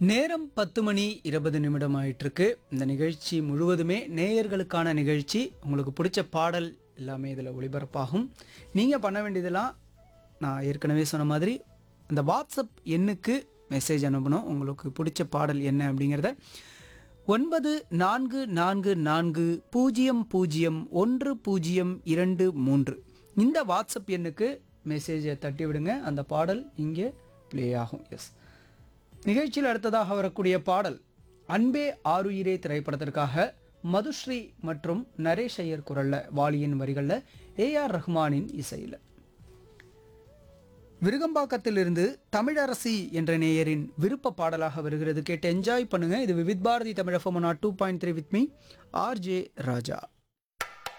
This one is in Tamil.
நேரம் பத்து மணி இருபது நிமிடம் ஆயிட்டிருக்கு இந்த நிகழ்ச்சி முழுவதுமே நேயர்களுக்கான நிகழ்ச்சி உங்களுக்கு பிடிச்ச பாடல் எல்லாமே இதில் ஒளிபரப்பாகும் நீங்கள் பண்ண வேண்டியதெல்லாம் நான் ஏற்கனவே சொன்ன மாதிரி அந்த வாட்ஸ்அப் எண்ணுக்கு மெசேஜ் அனுப்பணும் உங்களுக்கு பிடிச்ச பாடல் என்ன அப்படிங்கிறத ஒன்பது நான்கு நான்கு நான்கு பூஜ்ஜியம் பூஜ்ஜியம் ஒன்று பூஜ்ஜியம் இரண்டு மூன்று இந்த வாட்ஸ்அப் எண்ணுக்கு மெசேஜை தட்டி விடுங்க அந்த பாடல் இங்கே ப்ளே ஆகும் எஸ் நிகழ்ச்சியில் அடுத்ததாக வரக்கூடிய பாடல் அன்பே ஆருயிரே திரைப்படத்திற்காக மதுஸ்ரீ மற்றும் நரேஷ் ஐயர் குரல்ல வாலியின் வரிகளில் ஏஆர் ரஹ்மானின் இசையில் விருகம்பாக்கத்திலிருந்து தமிழரசி என்ற நேயரின் விருப்ப பாடலாக வருகிறது கேட்டு என்ஜாய் பண்ணுங்க இது Vividh Bharati Tamil FM two point three with me RJ Raja